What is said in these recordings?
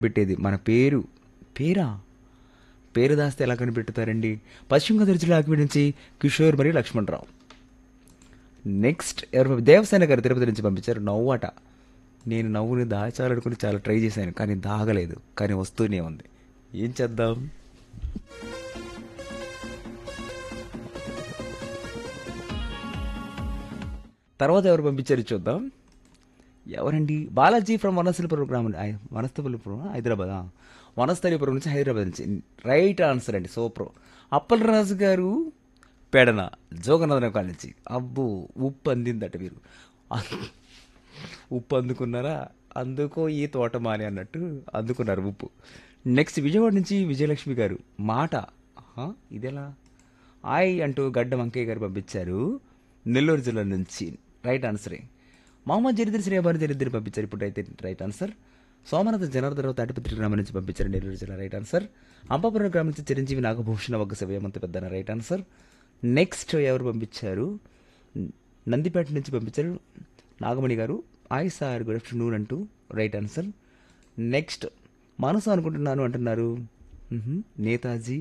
పెట్టేది మన పేరు పేరా పేరు దాస్తే ఎలా కనిపెట్టుతారండి పశ్చిమ గోదావరి జిల్లా ఆకివీడి నుంచి కిషోర్ మరియు లక్ష్మణరావు నెక్స్ట్ ఎవరు దేవసేన గారు తిరుపతి నుంచి పంపించారు నవ్వట నేను నవ్వుని దాచాలనుకుని చాలా ట్రై చేశాను కానీ దాగలేదు కానీ వస్తూనే ఉంది ఏం చేద్దాం తర్వాత ఎవరు పంపించారు చూద్దాం ఎవరండి బాలాజీ ఫ్రమ్ వనస్థలిపురం గ్రామం ఐ- వనస్థలిపురం హైదరాబాద్ వనస్థలిపురం నుంచి హైదరాబాద్ నుంచి రైట్ ఆన్సర్ అండి సూపర్ అప్పలరాజు గారు పెడన జోగనాథన కాలనీ నుంచి అబ్బో ఉప్పు అందిందట మీరు ఉప్పు అందుకున్నారా అందుకో ఈ తోటమాని అన్నట్టు అందుకున్నారు ఉప్పు నెక్స్ట్ విజయవాడ నుంచి విజయలక్ష్మి గారు మాట ఆహా, ఇదెలా ఆయ్ అంటూ గడ్డ వంకయ్య గారు పంపించారు నెల్లూరు జిల్లా నుంచి రైట్ ఆన్సరే మహమ్మద్ జరిద్ర శ్రీబాబు జరిద్దరు పంపించారు ఇప్పుడు అయితే రైట్ ఆన్సర్ సోమనాథ జనార్దరావు తాటిపత్రి గ్రామం నుంచి పంపించారు నెల్లూరు జిల్లా రైట్ ఆన్సర్ అంపాపురం గ్రామం నుంచి చిరంజీవి నాగభూషణ వగ్గ శివయమంత పెద్దన రైట్ ఆన్సర్ నెక్స్ట్ ఎవరు పంపించారు నందిపేట నుంచి పంపించారు Nagamani garu hi sir good afternoon అంటూ రైట్ ఆన్సర్ నెక్స్ట్ మనసు అనుకుంటున్నాను అంటున్నారు మ్హూ. నేతాజీ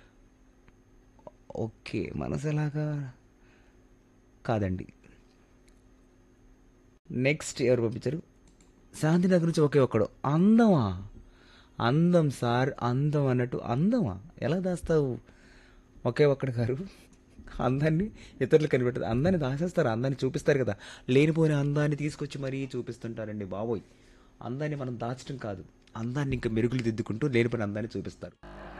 ఓకే మనసు ఎలాగా కాదండి నెక్స్ట్ ఎవరు పంపించారు శాంతినగర్ నుంచి ఒకే ఒక్కడు అందమా అందం సార్ అందం అన్నట్టు అందమా ఎలా దాస్తావు ఒకే ఒక్కడు గారు అందాన్ని ఇతరులు కనిపెట్టదు అందాన్ని దాచేస్తారు అందాన్ని చూపిస్తారు కదా లేనిపోయిన అందాన్ని తీసుకొచ్చి మరీ చూపిస్తుంటారండి బాబోయ్ అందాన్ని మనం దాచడం కాదు అందాన్ని ఇంకా మెరుగులు దిద్దుకుంటూ లేనిపోయిన అందాన్ని చూపిస్తారు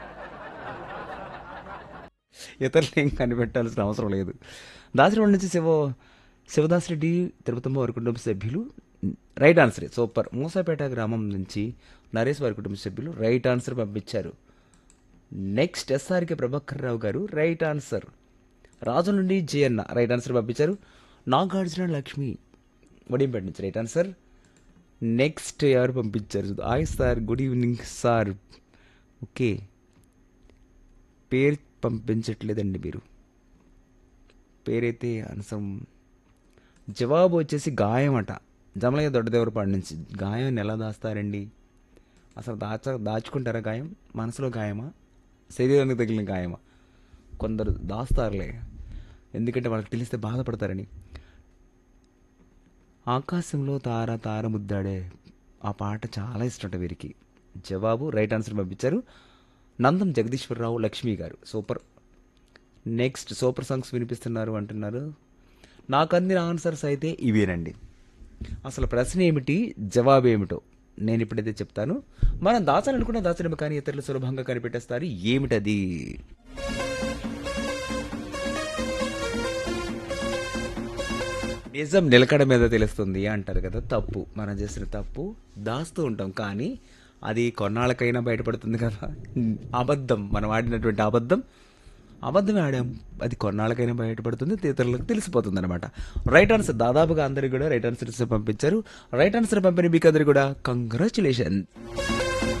ఇతరులు ఏం కనిపెట్టాల్సిన అవసరం లేదు దాసరివాడ నుంచి శివ శివదాస్ రెడ్డి తిరుపతమ్మ వారి కుటుంబ సభ్యులు రైట్ ఆన్సర్ సూపర్ మూసాపేట గ్రామం నుంచి నరేష్ వారి కుటుంబ సభ్యులు రైట్ ఆన్సర్ పంపించారు next SRK Prabhakar Rao garu right answer రాజు నుండి జయన్న రైట్ ఆన్సర్ పంపించారు నాగార్జున లక్ష్మి వడింపేట నుంచి రైట్ ఆన్సర్ నెక్స్ట్ ఎవరు పంపించారు hi sir good evening sir okay పేరు పంపించట్లేదండి మీరు పేరైతే అనసం జవాబు వచ్చేసి గాయం అట జమలయ్య దొడ్డదేవరపాడు నుంచి గాయాన్ని ఎలా దాస్తారండి అసలు దాచ దాచుకుంటారా గాయం మనసులో గాయమా శరీరానికి తగిలిన గాయమా కొందరు దాస్తారులే ఎందుకంటే వాళ్ళకి తెలిస్తే బాధపడతారని ఆకాశంలో తార తార ముద్దాడే ఆ పాట చాలా ఇష్టం వీరికి జవాబు రైట్ ఆన్సర్ పంపించారు నందం జగదీశ్వరరావు లక్ష్మి గారు సూపర్ నెక్స్ట్ సూపర్ సాంగ్స్ వినిపిస్తున్నారు అంటున్నారు నాకు అందిన ఆన్సర్స్ అయితే ఇవేనండి అసలు ప్రశ్న ఏమిటి జవాబు ఏమిటో నేను ఇప్పుడైతే చెప్తాను మనం దాచాలనుకున్న దాచడం కానీ ఇతరులు సులభంగా కనిపెట్టేస్తారు ఏమిటది నిజం నిలకడ మీద తెలుస్తుంది అంటారు కదా తప్పు మనం చేసిన తప్పు దాస్తూ ఉంటాం కానీ అది కొన్నాళ్ళకైనా బయటపడుతుంది కదా అబద్ధం మనం ఆడినటువంటి అబద్ధం అబద్ధమే ఆడాం అది కొన్నాళ్ళకైనా బయటపడుతుంది ఇతరులకు తెలిసిపోతుంది అనమాట రైట్ ఆన్సర్ దాదాపుగా అందరికి కూడా రైట్ ఆన్సర్స్ పంపించారు రైట్ ఆన్సర్ పంపిన మీకు అందరికి కూడా కంగ్రాచులేషన్